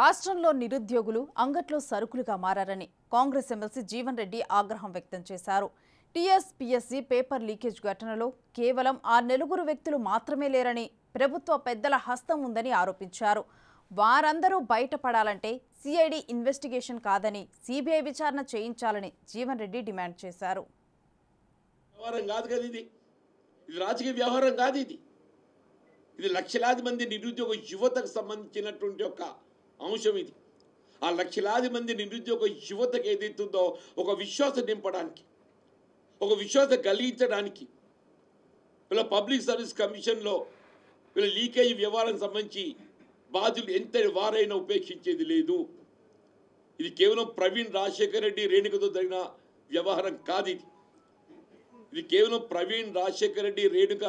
రాష్ట్రంలో నిరుద్యోగులు అంగట్లో సరుకులుగా మారారని కాంగ్రెస్ ఎమ్మెల్సీ జీవన్ రెడ్డి ఆగ్రహం వ్యక్తం చేశారు టీఎస్పీఎస్సీ పేపర్ లీకేజ్ ఘటనలో కేవలం ఆ నలుగురు వ్యక్తులు మాత్రమే లేరని ప్రభుత్వ పెద్దల హస్తం ఉందని ఆరోపించారు వారందరూ బయటపడాలంటే సిఐడి ఇన్వెస్టిగేషన్ కాదని సిబిఐ విచారణ చేయించాలని జీవన్ రెడ్డి డిమాండ్ చేశారు వ్యవహారం కాదు కదా ఇది ఇది రాజకీయ వ్యవహారం కాదు ఇది ఇది లక్షలాది మంది నిరుద్యోగ యువతకు సంబంధించినటువంటి ఒక అంశం ఇది ఆ లక్షలాది మంది నిరుద్యోగ యువతకు ఏదైతుందో ఒక విశ్వాసం నింపడానికి ఒక విశ్వాసం కలిగించడానికి వీళ్ళ పబ్లిక్ సర్వీస్ కమిషన్లో వీళ్ళ లీకేజ్ వ్యవహారం సంబంధించి బాధ్యులు ఎంత వారైనా ఉపేక్షించేది లేదు ఇది కేవలం ప్రవీణ్ రాజశేఖర రెడ్డి రేణుకతో జరిగిన వ్యవహారం కాదు ఇది ఇది కేవలం ప్రవీణ్ రాజశేఖర రెడ్డి రేణుక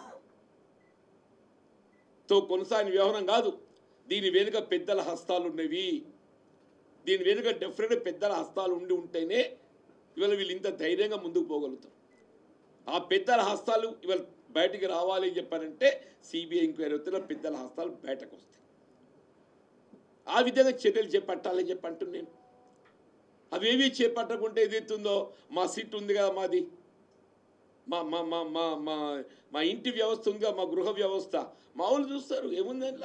తో కొనసాగిన వ్యవహారం కాదు దీని వెనుక పెద్దల హస్తాలు ఉన్నవి దీని వెనుక డెఫినెట్ పెద్దల హస్తాలు ఉండి ఉంటేనే ఇవాళ వీళ్ళు ఇంత ధైర్యంగా ముందుకు పోగలుగుతారు ఆ పెద్దల హస్తాలు ఇవాళ బయటికి రావాలి అని చెప్పారంటే సిబిఐ ఎంక్వైరీ అవుతున్న పెద్దల హస్తాలు బయటకు వస్తాయి ఆ విధంగా చర్యలు చేపట్టాలని చెప్పి అంటున్నాను అవేవి చేపట్టకుంటే ఏదైతుందో మా సీట్ ఉంది కదా మాది మా మా మా మా మా మా ఇంటి వ్యవస్థ ఉందిగా మా గృహ వ్యవస్థ మా వాళ్ళు చూస్తారు ఏముంది అందులో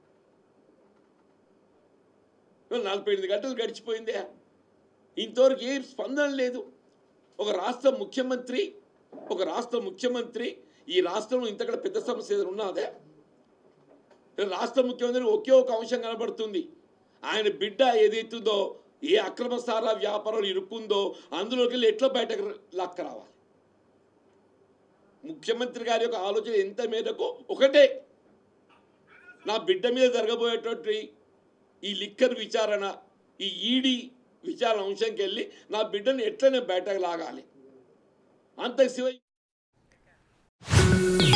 ఇవాళ నలభై ఎనిమిది గంటలు గడిచిపోయిందే ఇంతవరకు ఏ స్పందన లేదు ఒక రాష్ట్ర ముఖ్యమంత్రి ఒక రాష్ట్ర ముఖ్యమంత్రి ఈ రాష్ట్రంలో ఇంతకడ పెద్ద సమస్య ఏదైనా ఉన్నదే రాష్ట్ర ముఖ్యమంత్రి ఒకే ఒక అంశం కనబడుతుంది ఆయన బిడ్డ ఏదైతుందో ఏ అక్రమ సారా వ్యాపారాలు ఇరుక్కుందో అందులోకి వెళ్ళి ఎట్లా బయటకు లక్క రావాలి ముఖ్యమంత్రి గారి యొక్క ఆలోచన ఎంత మేరకు ఒకటే నా బిడ్డ మీద జరగబోయేటువంటి ఈ లిక్కర్ విచారణ ఈ ఈడీ విచారణ అంశంకి వెళ్ళి నా బిడ్డను ఎట్లనే బయటకు లాగాలి అంత శివ